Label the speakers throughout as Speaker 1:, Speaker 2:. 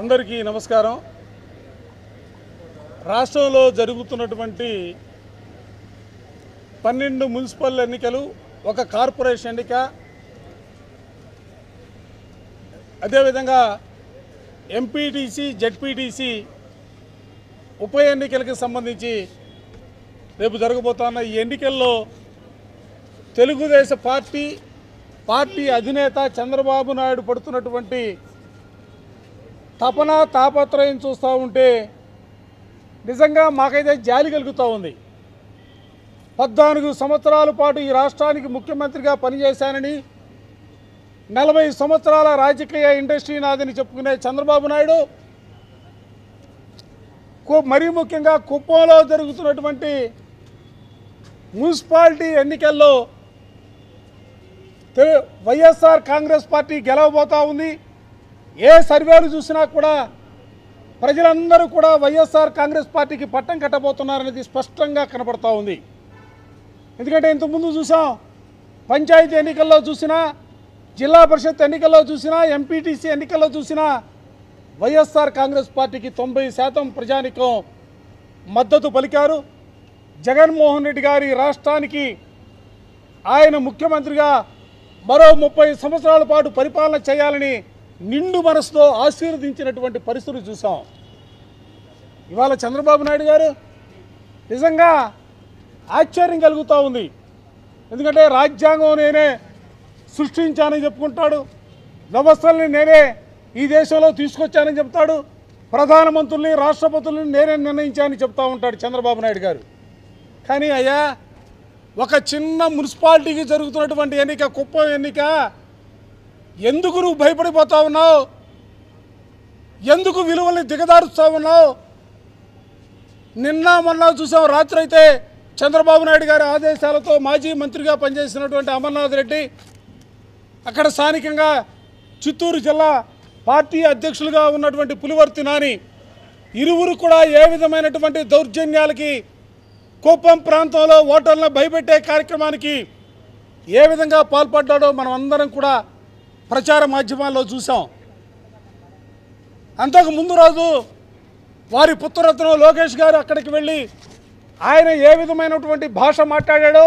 Speaker 1: అందరికీ నమస్కారం రాష్ట్రంలో జరుగుతున్నటువంటి పన్నెండు మున్సిపల్ ఎన్నికలు ఒక కార్పొరేషన్ ఎన్నిక అదేవిధంగా ఎంపీటీసీ జెడ్పీటీసీ ఉప ఎన్నికలకు సంబంధించి రేపు జరగబోతున్న ఈ ఎన్నికల్లో తెలుగుదేశ పార్టీ పార్టీ అధినేత చంద్రబాబు నాయుడు పడుతున్నటువంటి తపన తాపత్రయం చూస్తూ ఉంటే నిజంగా మాకైతే జాలి కలుగుతూ ఉంది పద్నాలుగు సంవత్సరాల పాటు ఈ రాష్ట్రానికి ముఖ్యమంత్రిగా పనిచేశానని నలభై సంవత్సరాల రాజకీయ ఇండస్ట్రీ నాదని చెప్పుకునే చంద్రబాబు నాయుడు కు- మరీ ముఖ్యంగా కుప్పంలో జరుగుతున్నటువంటి మున్సిపాలిటీ ఎన్నికల్లో తె- వైఎస్ఆర్ కాంగ్రెస్ పార్టీ గెలవబోతా ఉంది ఏ సర్వేలు చూసినా కూడా ప్రజలందరూ కూడా వైఎస్ఆర్ కాంగ్రెస్ పార్టీకి పట్టం కట్టబోతున్నారనేది స్పష్టంగా కనపడతా ఉంది ఎందుకంటే ఇంతకుముందు చూసాం పంచాయతీ ఎన్నికల్లో చూసినా జిల్లా పరిషత్ ఎన్నికల్లో చూసినా ఎంపీటీసీ ఎన్నికల్లో చూసినా వైఎస్ఆర్ కాంగ్రెస్ పార్టీకి తొంభై శాతం ప్రజానికం మద్దతు పలికారు జగన్మోహన్ రెడ్డి గారి రాష్ట్రానికి ఆయన ముఖ్యమంత్రిగా మరో ముప్పై సంవత్సరాల పాటు పరిపాలన చేయాలని నిండు మనసుతో ఆశీర్వదించినటువంటి పరిస్థితులు చూసాం ఇవాళ చంద్రబాబు నాయుడు గారు నిజంగా ఆశ్చర్యం కలుగుతూ ఉంది ఎందుకంటే రాజ్యాంగం నేనే సృష్టించానని చెప్పుకుంటాడు వ్యవస్థల్ని నేనే ఈ దేశంలో తీసుకొచ్చానని చెప్తాడు ప్రధానమంత్రుల్ని రాష్ట్రపతుల్ని నేనే నిర్ణయించానని చెప్తా ఉంటాడు చంద్రబాబు నాయుడు గారు కానీ అయ్యా ఒక చిన్న మున్సిపాలిటీకి జరుగుతున్నటువంటి ఎన్నిక కుప్పం ఎన్నిక ఎందుకు నువ్వు భయపడిపోతా ఉన్నావు ఎందుకు విలువల్ని దిగదారుస్తూ ఉన్నావు నిన్న మొన్న చూసాం రాత్రి అయితే చంద్రబాబు నాయుడు గారి ఆదేశాలతో మాజీ మంత్రిగా పనిచేసినటువంటి అమర్నాథ్ రెడ్డి అక్కడ స్థానికంగా చిత్తూరు జిల్లా పార్టీ అధ్యక్షులుగా ఉన్నటువంటి పులివర్తి నాని ఇరువురు కూడా ఏ విధమైనటువంటి దౌర్జన్యాలకి కుప్పం ప్రాంతంలో ఓటర్లను భయపెట్టే కార్యక్రమానికి ఏ విధంగా పాల్పడ్డాడో మనం అందరం కూడా ప్రచార మాధ్యమాల్లో చూసాం అంతకు ముందు రోజు వారి పుత్రరత్నం లోకేష్ గారు అక్కడికి వెళ్ళి ఆయన ఏ విధమైనటువంటి భాష మాట్లాడాడో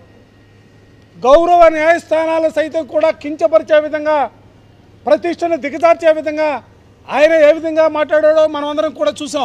Speaker 1: గౌరవ న్యాయస్థానాలు సైతం కూడా కించపరిచే విధంగా ప్రతిష్టను దిగజార్చే విధంగా ఆయన ఏ విధంగా మాట్లాడాడో మనం అందరం కూడా చూసాం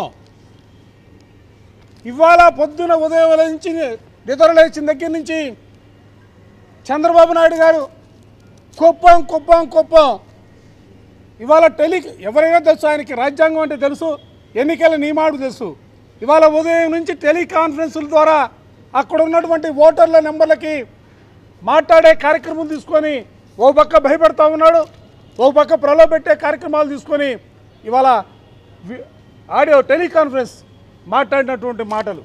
Speaker 1: ఇవాళ పొద్దున ఉదయం నుంచి నిద్ర లేచిన దగ్గర నుంచి చంద్రబాబు నాయుడు గారు కుప్పం కుప్పం కుప్పం ఇవాళ టెలి ఎవరైనా తెలుసు ఆయనకి రాజ్యాంగం అంటే తెలుసు ఎన్నికల నియమాడు తెలుసు ఇవాళ ఉదయం నుంచి టెలికాన్ఫరెన్సుల ద్వారా అక్కడ ఉన్నటువంటి ఓటర్ల నెంబర్లకి మాట్లాడే కార్యక్రమం తీసుకొని ఓ పక్క భయపెడతా ఉన్నాడు ఓ పక్క ప్రలో పెట్టే కార్యక్రమాలు తీసుకొని ఇవాళ వి- ఆడియో టెలికాన్ఫరెన్స్ మాట్లాడినటువంటి మాటలు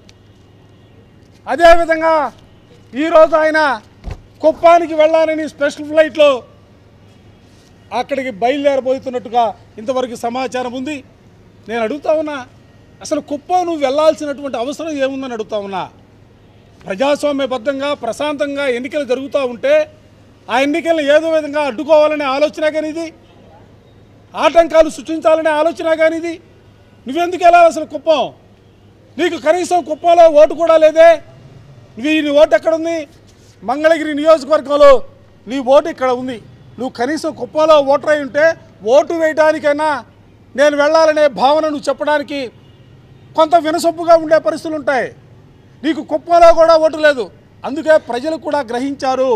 Speaker 1: అదేవిధంగా ఈరోజు ఆయన కుప్పానికి వెళ్ళాలని స్పెషల్ ఫ్లైట్లో అక్కడికి బయలుదేరబోతున్నట్టుగా ఇంతవరకు సమాచారం ఉంది నేను అడుగుతా ఉన్నా అసలు కుప్పం నువ్వు వెళ్ళాల్సినటువంటి అవసరం ఏముందని అడుగుతా ఉన్నా ప్రజాస్వామ్యబద్ధంగా ప్రశాంతంగా ఎన్నికలు జరుగుతూ ఉంటే ఆ ఎన్నికలను ఏదో విధంగా అడ్డుకోవాలనే ఆలోచన కానీ ఇది ఆటంకాలు సృష్టించాలనే ఆలోచన కానీ ఇది నువ్వెందుకు వెళ్ళాలి అసలు కుప్పం నీకు కనీసం కుప్పంలో ఓటు కూడా లేదే నీ నీ ఓటు ఎక్కడుంది మంగళగిరి నియోజకవర్గంలో నీ ఓటు ఇక్కడ ఉంది నువ్వు కనీసం కుప్పంలో ఓటర్ అయి ఉంటే ఓటు వేయడానికైనా నేను వెళ్ళాలనే భావన నువ్వు చెప్పడానికి కొంత వినసొప్పుగా ఉండే పరిస్థితులు ఉంటాయి నీకు కుప్పంలో కూడా ఓటు లేదు అందుకే ప్రజలు కూడా గ్రహించారు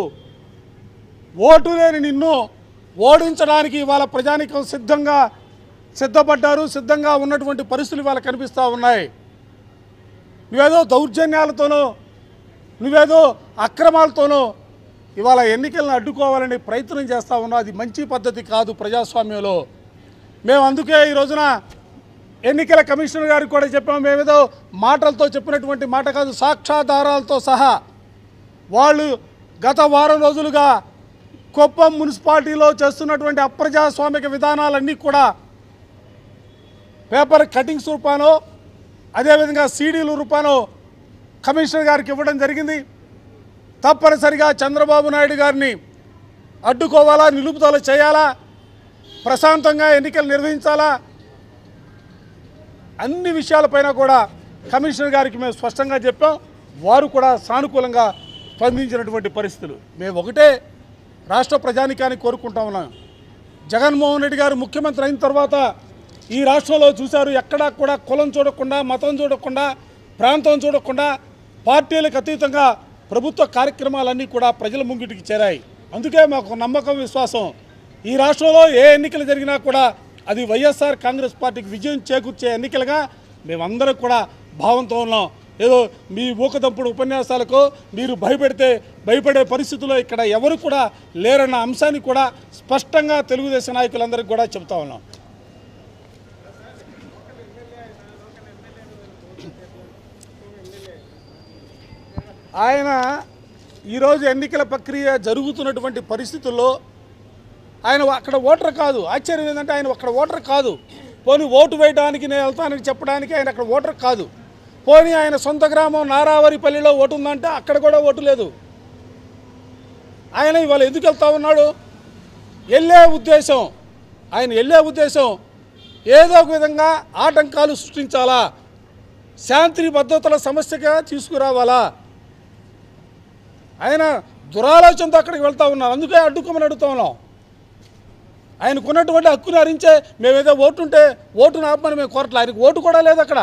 Speaker 1: ఓటు లేని నిన్ను ఓడించడానికి ఇవాళ ప్రజానికం సిద్ధంగా సిద్ధపడ్డారు సిద్ధంగా ఉన్నటువంటి పరిస్థితులు ఇవాళ కనిపిస్తూ ఉన్నాయి నువ్వేదో దౌర్జన్యాలతోనో నువ్వేదో అక్రమాలతోనో ఇవాళ ఎన్నికలను అడ్డుకోవాలని ప్రయత్నం చేస్తూ ఉన్నావు అది మంచి పద్ధతి కాదు ప్రజాస్వామ్యంలో మేము అందుకే ఈ రోజున ఎన్నికల కమిషనర్ గారికి కూడా చెప్పాము మేమేదో మాటలతో చెప్పినటువంటి మాట కాదు సాక్ష్యాధారాలతో సహా వాళ్ళు గత వారం రోజులుగా కుప్పం మున్సిపాలిటీలో చేస్తున్నటువంటి అప్రజాస్వామిక విధానాలన్నీ కూడా పేపర్ కటింగ్స్ రూపానో అదేవిధంగా సీడీలు రూపానో కమిషనర్ గారికి ఇవ్వడం జరిగింది తప్పనిసరిగా చంద్రబాబు నాయుడు గారిని అడ్డుకోవాలా నిలుపుదల చేయాలా ప్రశాంతంగా ఎన్నికలు నిర్వహించాలా అన్ని విషయాలపైన కూడా కమిషనర్ గారికి మేము స్పష్టంగా చెప్పాం వారు కూడా సానుకూలంగా స్పందించినటువంటి పరిస్థితులు మేము ఒకటే రాష్ట్ర ప్రజానికానికి కోరుకుంటా ఉన్నాం జగన్మోహన్ రెడ్డి గారు ముఖ్యమంత్రి అయిన తర్వాత ఈ రాష్ట్రంలో చూశారు ఎక్కడా కూడా కులం చూడకుండా మతం చూడకుండా ప్రాంతం చూడకుండా పార్టీలకు అతీతంగా ప్రభుత్వ కార్యక్రమాలన్నీ కూడా ప్రజల ముంగిటికి చేరాయి అందుకే మాకు నమ్మకం విశ్వాసం ఈ రాష్ట్రంలో ఏ ఎన్నికలు జరిగినా కూడా అది వైఎస్ఆర్ కాంగ్రెస్ పార్టీకి విజయం చేకూర్చే ఎన్నికలుగా మేమందరం కూడా భావంతో ఉన్నాం ఏదో మీ ఊకదంపుడు ఉపన్యాసాలకు మీరు భయపెడితే భయపడే పరిస్థితుల్లో ఇక్కడ ఎవరు కూడా లేరన్న అంశాన్ని కూడా స్పష్టంగా తెలుగుదేశం నాయకులందరికీ కూడా చెబుతా ఉన్నాం ఆయన ఈరోజు ఎన్నికల ప్రక్రియ జరుగుతున్నటువంటి పరిస్థితుల్లో ఆయన అక్కడ ఓటర్ కాదు ఆశ్చర్యం ఏంటంటే ఆయన అక్కడ ఓటర్ కాదు పోనీ ఓటు వేయడానికి నేను వెళ్తానని చెప్పడానికి ఆయన అక్కడ ఓటర్ కాదు పోనీ ఆయన సొంత గ్రామం నారావరిపల్లిలో ఓటు ఉందంటే అక్కడ కూడా ఓటు లేదు ఆయన ఇవాళ ఎందుకు వెళ్తా ఉన్నాడు వెళ్ళే ఉద్దేశం ఆయన వెళ్ళే ఉద్దేశం ఏదో ఒక విధంగా ఆటంకాలు సృష్టించాలా శాంతి భద్రతల సమస్యగా తీసుకురావాలా ఆయన దురాలోచనతో అక్కడికి వెళ్తా ఉన్నారు అందుకే అడ్డుకోమని అడుగుతా ఉన్నాం ఆయనకున్నటువంటి హక్కుని హరించే మేమేదో ఓటు ఉంటే ఓటును ఆపమని మేము కోరట్లే ఆయనకు ఓటు కూడా లేదు అక్కడ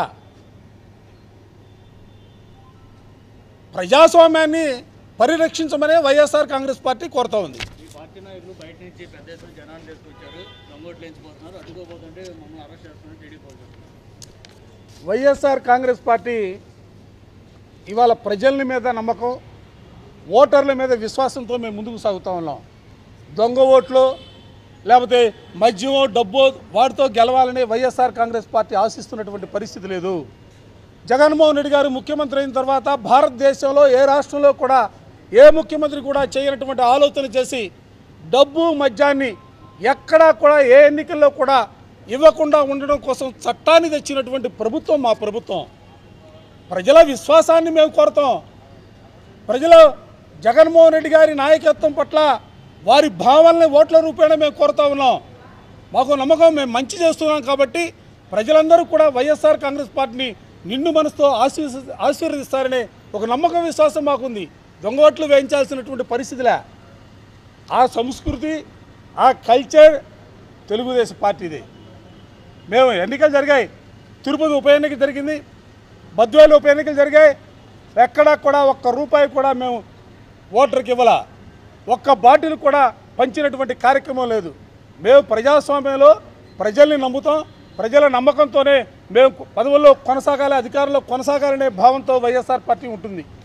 Speaker 1: ప్రజాస్వామ్యాన్ని పరిరక్షించమనే వైఎస్ఆర్ కాంగ్రెస్ పార్టీ కోరుతా ఉంది
Speaker 2: ఈ పార్టీ నాయకులు బయట నుంచి పెద్ద ఎత్తున జనాన్ని తీసుకొచ్చారు దొంగోట్లు ఎంచిపోతున్నారు అడ్డుకోబోతుంటే మమ్మల్ని అరెస్ట్ చేస్తున్నారు టీడీపీ వాళ్ళు చెప్తున్నారు.
Speaker 1: వైఎస్ఆర్ కాంగ్రెస్ పార్టీ ఇవాళ ప్రజల మీద నమ్మకం ఓటర్ల మీద విశ్వాసంతో మేము ముందుకు సాగుతూ ఉన్నాం దొంగ ఓట్లు లేకపోతే మద్యమో డబ్బో వాటితో గెలవాలని వైఎస్ఆర్ కాంగ్రెస్ పార్టీ ఆశిస్తున్నటువంటి పరిస్థితి లేదు జగన్మోహన్ రెడ్డి గారు ముఖ్యమంత్రి అయిన తర్వాత భారతదేశంలో ఏ రాష్ట్రంలో కూడా ఏ ముఖ్యమంత్రి కూడా చేయనటువంటి ఆలోచన చేసి డబ్బు మద్యాన్ని ఎక్కడా కూడా ఏ ఎన్నికల్లో కూడా ఇవ్వకుండా ఉండడం కోసం చట్టాన్ని తెచ్చినటువంటి ప్రభుత్వం మా ప్రభుత్వం ప్రజల విశ్వాసాన్ని మేము కోరుతాం ప్రజలు జగన్మోహన్ రెడ్డి గారి నాయకత్వం పట్ల వారి భావాలని ఓట్ల రూపేణ మేము కోరుతా ఉన్నాం మాకు నమ్మకం మేము మంచి చేస్తున్నాం కాబట్టి ప్రజలందరూ కూడా వైఎస్ఆర్ కాంగ్రెస్ పార్టీని నిండు మనసుతో ఆశీర్వ ఆశీర్వదిస్తారనే ఒక నమ్మకం విశ్వాసం మాకుంది దొంగ ఓట్లు వేయించాల్సినటువంటి పరిస్థితిలే ఆ సంస్కృతి ఆ కల్చర్ తెలుగుదేశం పార్టీది మేము ఎన్నికలు జరిగాయి తిరుపతి ఉప ఎన్నిక జరిగింది బద్వేలు ఉప ఎన్నికలు జరిగాయి ఎక్కడా కూడా ఒక్క రూపాయి కూడా మేము ఓటర్కి ఇవ్వాల ఒక్క బాటిల్ కూడా పంచినటువంటి కార్యక్రమం లేదు మేము ప్రజాస్వామ్యంలో ప్రజల్ని నమ్ముతాం ప్రజల నమ్మకంతోనే మేము పదవుల్లో కొనసాగాలి అధికారంలో కొనసాగాలనే భావంతో వైఎస్ఆర్ పార్టీ ఉంటుంది